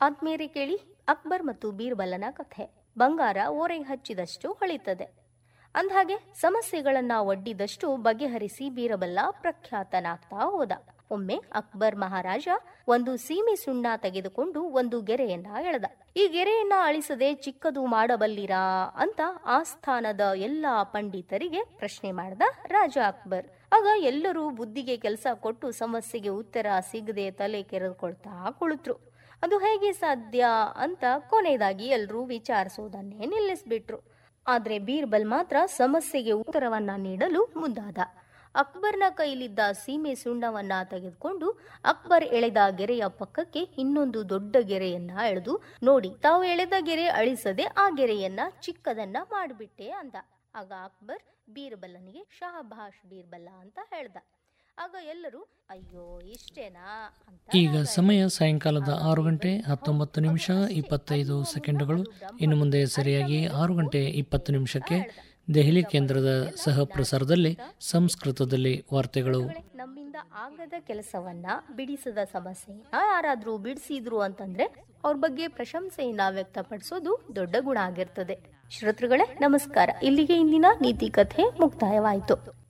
ಆದ್ಮೇಲೆ ಕೇಳಿ ಅಕ್ಬರ್ ಮತ್ತು ಬೀರ್ಬಲನ ಕಥೆ ಬಂಗಾರ ಓರೆಗೆ ಹಚ್ಚಿದಷ್ಟು ಹೊಳಿತದೆ ಅಂದ್ಹಾಗೆ ಸಮಸ್ಯೆಗಳನ್ನ ಒಡ್ಡಿದಷ್ಟು ಬಗೆಹರಿಸಿ ಬೀರಬಲ್ಲ ಪ್ರಖ್ಯಾತನಾಗ್ತಾ ಹೋದ ಒಮ್ಮೆ ಅಕ್ಬರ್ ಮಹಾರಾಜ ಒಂದು ಸೀಮೆ ಸುಣ್ಣ ತೆಗೆದುಕೊಂಡು ಒಂದು ಗೆರೆಯನ್ನ ಎಳೆದ ಈ ಗೆರೆಯನ್ನ ಅಳಿಸದೆ ಚಿಕ್ಕದು ಮಾಡಬಲ್ಲಿರಾ ಅಂತ ಆಸ್ಥಾನದ ಎಲ್ಲಾ ಪಂಡಿತರಿಗೆ ಪ್ರಶ್ನೆ ಮಾಡಿದ ರಾಜ ಅಕ್ಬರ್ ಆಗ ಎಲ್ಲರೂ ಬುದ್ಧಿಗೆ ಕೆಲಸ ಕೊಟ್ಟು ಸಮಸ್ಯೆಗೆ ಉತ್ತರ ಸಿಗದೆ ತಲೆ ಕೆರೆದುಕೊಳ್ತಾ ಕುಳಿತರು ಅದು ಹೇಗೆ ಸಾಧ್ಯ ಅಂತ ಕೊನೆಯದಾಗಿ ಎಲ್ಲರೂ ವಿಚಾರಿಸೋದನ್ನೇ ನಿಲ್ಲಿಸ್ಬಿಟ್ರು ಆದ್ರೆ ಬೀರ್ಬಲ್ ಮಾತ್ರ ಸಮಸ್ಯೆಗೆ ಉತ್ತರವನ್ನ ನೀಡಲು ಮುಂದಾದ ಅಕ್ಬರ್ನ ಕೈಲಿದ್ದ ಸೀಮೆ ಸುಣ್ಣವನ್ನ ತೆಗೆದುಕೊಂಡು ಅಕ್ಬರ್ ಎಳೆದ ಗೆರೆಯ ಪಕ್ಕಕ್ಕೆ ಇನ್ನೊಂದು ದೊಡ್ಡ ಗೆರೆಯನ್ನ ಎಳೆದು ನೋಡಿ ತಾವು ಎಳೆದ ಗೆರೆ ಅಳಿಸದೆ ಆ ಗೆರೆಯನ್ನ ಚಿಕ್ಕದನ್ನ ಮಾಡಿಬಿಟ್ಟೆ ಅಂದ ಆಗ ಅಕ್ಬರ್ ಬೀರ್ಬಲ್ಲನಿಗೆ ಶಹಭಾಷ್ ಬೀರ್ಬಲ್ಲ ಅಂತ ಹೇಳ್ದ ಆಗ ಎಲ್ಲರೂ ಅಯ್ಯೋ ಇಷ್ಟೇನಾ ಅಂತ ಈಗ ಸಮಯ ಸಾಯಂಕಾಲದ ಆರು ಗಂಟೆ ಹತ್ತೊಂಬತ್ತು ನಿಮಿಷ ಇಪ್ಪತ್ತೈದು ಸೆಕೆಂಡುಗಳು ಇನ್ನು ಮುಂದೆ ಸರಿಯಾಗಿ ಆರು ಗಂಟೆ ಇಪ್ಪತ್ತು ನಿಮಿಷಕ್ಕೆ ದೆಹಲಿ ಕೇಂದ್ರದ ಸಹ ಪ್ರಸಾರದಲ್ಲಿ ಸಂಸ್ಕೃತದಲ್ಲಿ ವಾರ್ತೆಗಳು ನಮ್ಮಿಂದ ಆಗದ ಕೆಲಸವನ್ನ ಬಿಡಿಸದ ಸಮಸ್ಯೆಯನ್ನ ಯಾರಾದ್ರೂ ಬಿಡಿಸಿದ್ರು ಅಂತಂದ್ರೆ ಅವ್ರ ಬಗ್ಗೆ ಪ್ರಶಂಸೆಯನ್ನ ವ್ಯಕ್ತಪಡಿಸೋದು ದೊಡ್ಡ ಗುಣ ಆಗಿರ್ತದೆ ಶ್ರೋತೃಗಳೇ ನಮಸ್ಕಾರ ಇಲ್ಲಿಗೆ ಇಂದಿನ ನೀತಿ ಕಥೆ ಮುಕ್ತಾಯವಾಯಿತು